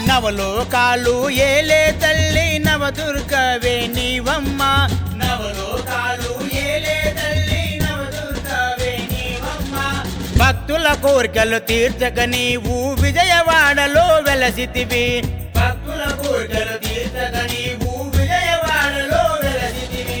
నవలోకాలు ఏలే తల్లి నవదుర్గవే నీవమ్మ నవలోకాలు ఏలే తల్లి నవదుర్గవే నీవమ్మ భక్తుల కోరికలు తీర్చక నీవు విజయవాడలో వెలసితివి భక్తుల కోరికలు తీర్చక నీవు విజయవాడలో వెలసితివి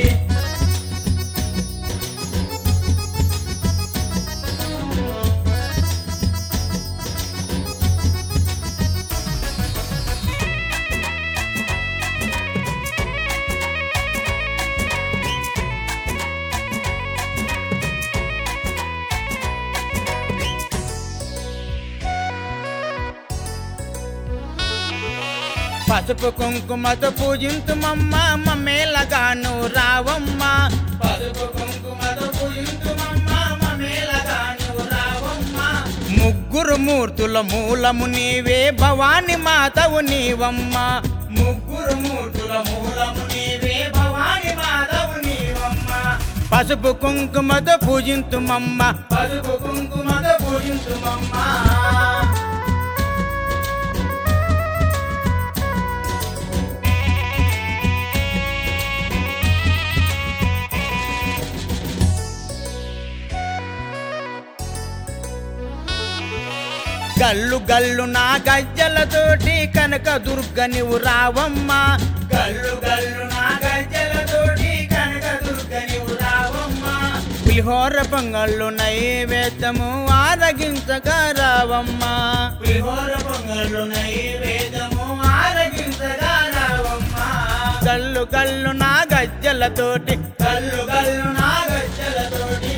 పసుపు కుంకుమతో పూజింతుమమ్మ మమ్మేలగాను రావమ్మ పసుపు కుంకుమతో పూజింతుమమ్మ మమ్మేలగాను రావమ్మ ముగ్గురు మూర్తుల మూలము నీవే భవాని మాతవు నీవమ్మ ముగ్గురు మూర్తుల మూలము నీవే భవాని మాతవు నీవమ్మ పసుపు కుంకుమతో పూజింతుమమ్మ పసుపు కుంకుమతో పూజింతుమమ్మ గల్లు గల్లు నా గజ్జలతోటి కనక దుర్గ నువ్వు రావమ్మ గల్లు గల్లు నా గజ్జలతోటి కనక దుర్గ నువ్వు రావమ్మ పులిహోర పొంగళ్ళు నైవేద్యము ఆరగించగా రావమ్మ పులిహోర పొంగళ్ళు నైవేద్యము ఆరగించగా రావమ్మ గల్లు గల్లు నా గజ్జలతోటి గల్లు గల్లు నా గజ్జలతోటి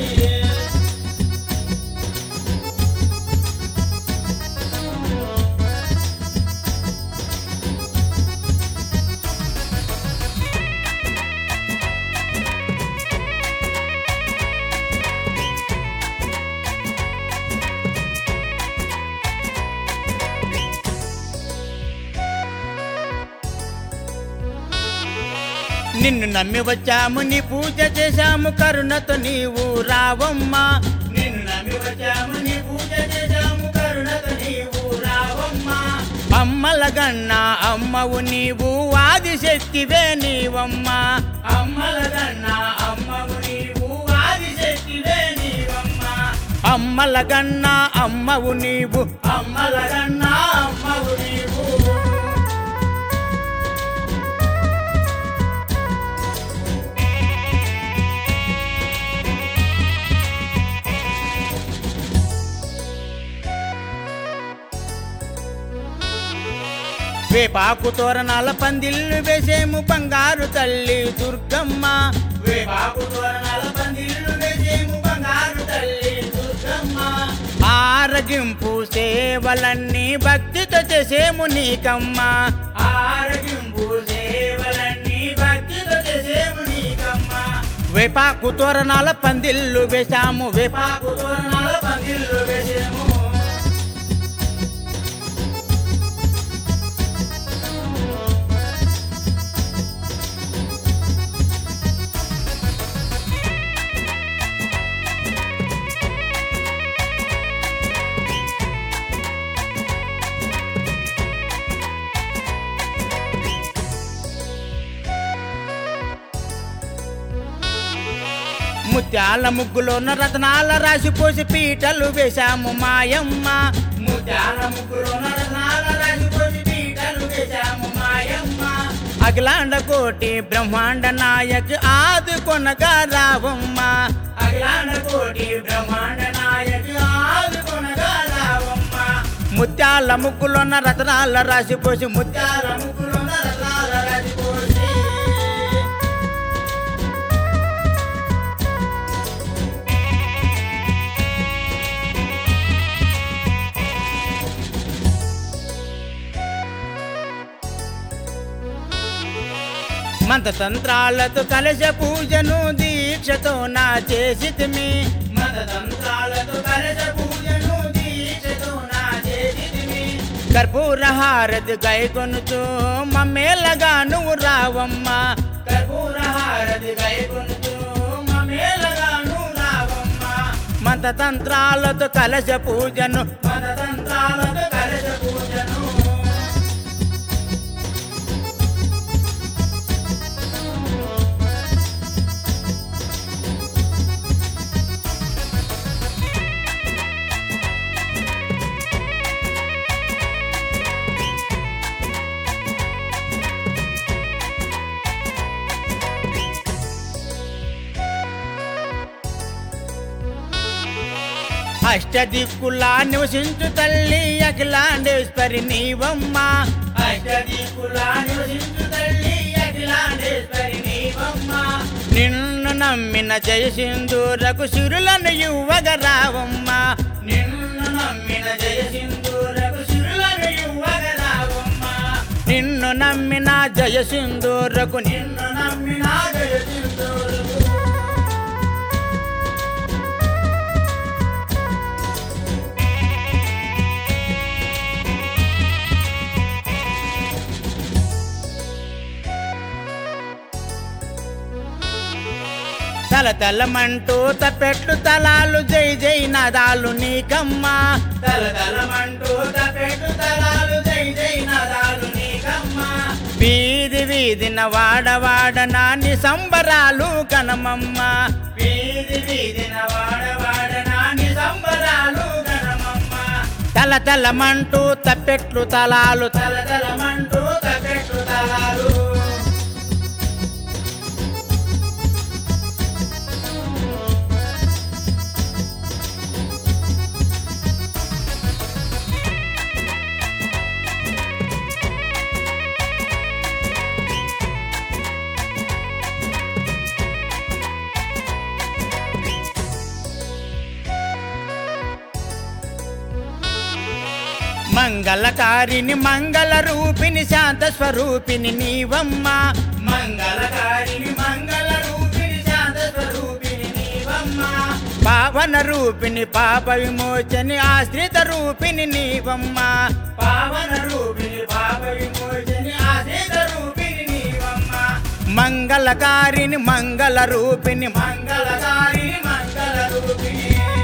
నిన్ను నమ్మి వచ్చాము నీ పూజ చేశాము కరుణతో నీవు రావమ్మ నిన్ను నమ్మి వచ్చాము నీ పూజ చేశాము కరుణతో నీవు రావమ్మ అమ్మల గన్న అమ్మవు నీవు ఆదిశక్తివే నీవమ్మ అమ్మల గన్న అమ్మవు నీవు ఆదిశక్తివే నీవమ్మ అమ్మల గన్న అమ్మవు నీవు అమ్మల గన్న అమ్మవు నీవు వేపాకు తోరణాల పందిళ్ళు వేసేము బంగారు తల్లి దుర్గమ్మ వేపాకు తోరణాల పందిళ్ళు వేసేము బంగారు తల్లి దుర్గమ్మ ఆరగింపు సేవలన్నీ భక్తితో చేసేము నీకమ్మ ఆరగింపు సేవలన్నీ భక్తితో చేసేము నీకమ్మ వేపాకు తోరణాల పందిళ్ళు వేశాము వేపాకు తోరణాల పందిళ్ళు వేసేము ముత్యాల ముగ్గులోన రత్నాల రాసి పోసి పీటలు వేశాము మాయమ్మ ముత్యాల ముగ్గులోన రత్నాల రాసి పోసి పీటలు వేశాము మాయమ్మ అఖిలాండ కోటి బ్రహ్మాండ నాయక్ ఆది కొనగా రావమ్మ అఖిలాండ కోటి బ్రహ్మాండ నాయక్ ఆది కొనగా రావమ్మ ముత్యాల ముగ్గులోన రత్నాల రాసి పోసి ముత్యాల ముగ్గులోన రత్నాల రాసి పోసి మంత్రతంత్రాలతో కలశ పూజను దీక్షతో నా చేసితిమి మంత్రతంత్రాలతో కలశ పూజను దీక్షతో నా చేసితిమి కర్పూర హారతి గైకొనుచు మమ్మేలగా నువ్వు రావమ్మ కర్పూర హారతి గైకొనుచు మమ్మేలగా నువ్వు రావమ్మ మంత్రతంత్రాలతో కలశ పూజను మంత్రతంత్రాలతో కలశ పూజను అష్టదిక్కులా నివసించు తల్లి అఖిలాండేశ్వరి నీవమ్మ అష్టదిక్కులా నివసించు తల్లి అఖిలాండేశ్వరి నీవమ్మ నిన్ను నమ్మిన జయసింధూరకు సిరులను యువగ రావమ్మ నిన్ను నమ్మిన జయసింధూరకు సిరులను యువగ రావమ్మ నిన్ను నమ్మిన జయసింధూరకు నిన్ను నమ్మిన జయసింధూరకు తల తలమంటూ తపెట్లు తలాలు జై జై నాదాలు నీకమ్మా తల తలమంటూ తపెట్లు తలాలు జై జై నాదాలు నీకమ్మా వీధి వీధిన వాడవాడ నాని సంబరాలు కనమమ్మ వీధి వీధిన వాడవాడ నాని సంబరాలు కనమమ్మ తల తలమంటూ తపెట్లు తలాలు తల తలమంటూ తపెట్లు తలాలు మంగళకారిని మంగళ రూపిణి శాంత స్వరూపిణి నీవమ్మ మంగళకారిని మంగళ రూపిణి శాంత స్వరూపిణి నీవమ్మ పావన రూపిణి పాప విమోచని ఆశ్రిత రూపిణి నీవమ్మ పావన రూపిణి పాప విమోచని ఆశ్రిత రూపిణి నీవమ్మ మంగళకారిని మంగళ రూపిణి మంగళకారిని మంగళ రూపిణి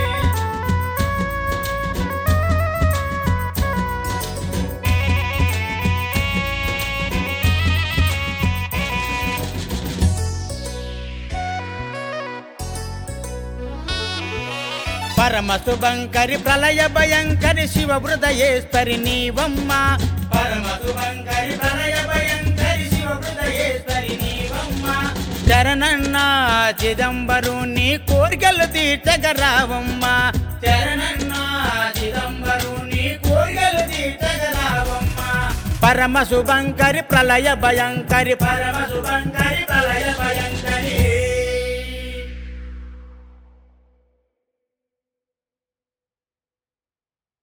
పరమ శుభంకరి ప్రళయ భయంకరి శివ హృదయేశ్వరి నీవమ్మ పరమ శుభంకరి ప్రళయ భయంకరి శివ హృదయేశ్వరి నీవమ్మ చరణన్న చిదంబరు నీ కోరికలు తీర్చగరావమ్మ చరణన్న చిదంబరు నీ కోరికలు తీర్చగరావమ్మ పరమ శుభంకరి ప్రళయ భయంకరి పరమ శుభంకరి ప్రళయ